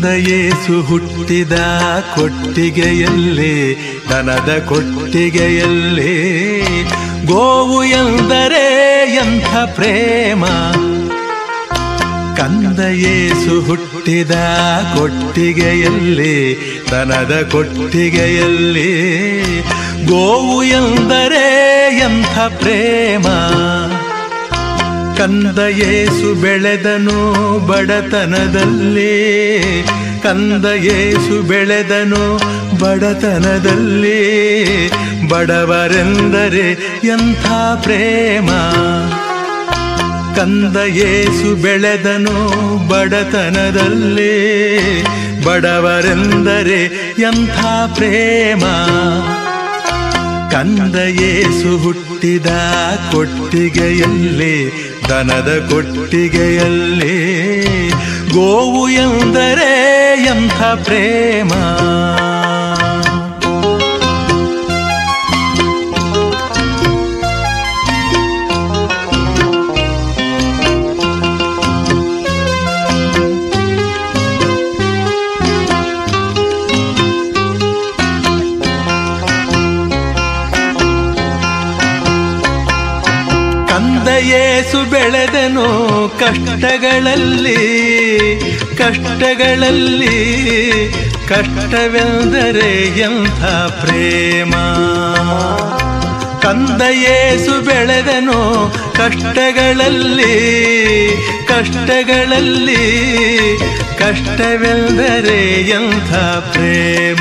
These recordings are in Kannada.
ಕಂದಯೇಸು ಹುಟ್ಟಿದ ಕೊಟ್ಟಿಗೆಯಲ್ಲಿ ದನದ ಕೊಟ್ಟಿಗೆಯಲ್ಲಿ ಗೋವು ಎಂದರೆ ಎಂಥ ಪ್ರೇಮ ಕಂದಯೇಸು ಹುಟ್ಟಿದ ಕೊಟ್ಟಿಗೆಯಲ್ಲಿ ದನದ ಕೊಟ್ಟಿಗೆಯಲ್ಲಿ ಗೋವು ಎಂದರೆ ಎಂಥ ಪ್ರೇಮ ಕಂದಯೇಸು ಬೆಳೆದನು ಬಡತನದಲ್ಲಿ ಕಂದಯೇಸು ಬೆಳೆದನು ಬಡತನದಲ್ಲಿ ಬಡವರೆಂದರೆ ಎಂಥ ಪ್ರೇಮ ಕಂದಯೇಸು ಬೆಳೆದನು ಬಡತನದಲ್ಲಿ ಬಡವರೆಂದರೆ ಎಂಥ ಪ್ರೇಮ ಕಂದಯೇಸು ಹುಟ್ಟಿದ ಕೊಟ್ಟಿಗೆಯಲ್ಲಿ ದನದ ಕೊಟ್ಟಿಗೆಯಲ್ಲಿ ಗೋವು ಎಂದರೆ ಎಂಥ ಪ್ರೇಮ ಕಂದಯೇಸು ಬೆಳೆದನು ಕಷ್ಟಗಳಲ್ಲಿ ಕಷ್ಟಗಳಲ್ಲಿ ಕಷ್ಟವೆಂದರೆ ಎಂಥ ಪ್ರೇಮ ಕಂದಯೇಸು ಬೆಳೆದನು ಕಷ್ಟಗಳಲ್ಲಿ ಕಷ್ಟಗಳಲ್ಲಿ ಕಷ್ಟವೆಂದರೆ ಎಂಥ ಪ್ರೇಮ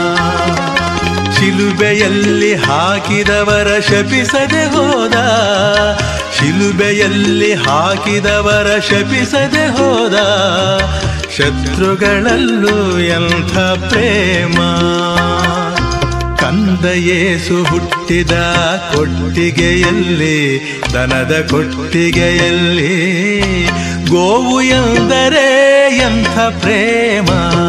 ಶಿಲುಬೆಯಲ್ಲಿ ಹಾಕಿದವರ ಶಪಿಸದೆ ಹೋದ ಶಿಲುಬೆಯಲ್ಲಿ ಹಾಕಿದವರ ಶಪಿಸದೆ ಹೋದ ಶತ್ರುಗಳಲ್ಲೂ ಎಂಥ ಪ್ರೇಮ ಕಂದಯೇಸು ಹುಟ್ಟಿದ ಕೊಟ್ಟಿಗೆಯಲ್ಲಿ ದನದ ಕೊಟ್ಟಿಗೆಯಲ್ಲಿ ಗೋವು ಎಂದರೆ ಎಂಥ ಪ್ರೇಮ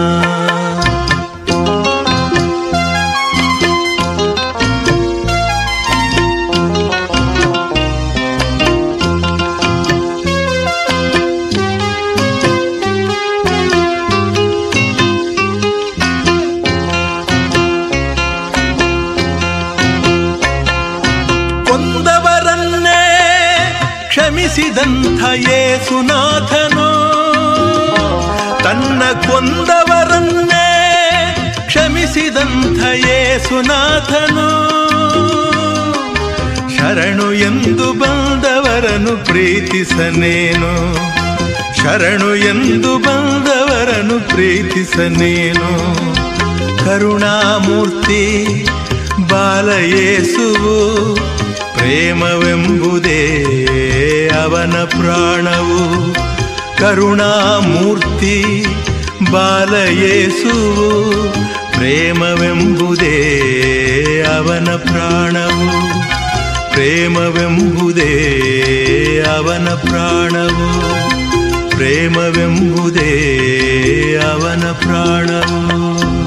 ಕೊಂದವರನ್ನೇ ಕ್ಷಮಿಸಿದಂಥ ಯೇಸುನಾಥನು ತನ್ನ ಕೊಂದವರನ್ನೇ ಕ್ಷಮಿಸಿದಂಥ ಯೇಸುನಾಥನು ಶರಣು ಎಂದು ಬಂದವರನು ಪ್ರೀತಿಸನೇನು ಶರಣು ಎಂದು ಬಂದವರನು ಪ್ರೀತಿಸನೇನು ಕರುಣಾಮೂರ್ತಿ ಬಾಲಯೇಸುವು ಪ್ರೇಮವೆಂಬುದೇ ಅವನ ಪ್ರಾಣವು ಕರುಣಾಮೂರ್ತಿ ಬಾಲಯೇಸುವು ಪ್ರೇಮವೆಂಬುದೇ ಅವನ ಪ್ರಾಣವು ಪ್ರೇಮವೆಂಬುದೇ ಅವನ ಪ್ರಾಣವು ಪ್ರೇಮವೆಂಬುದೇ ಅವನ ಪ್ರಾಣವು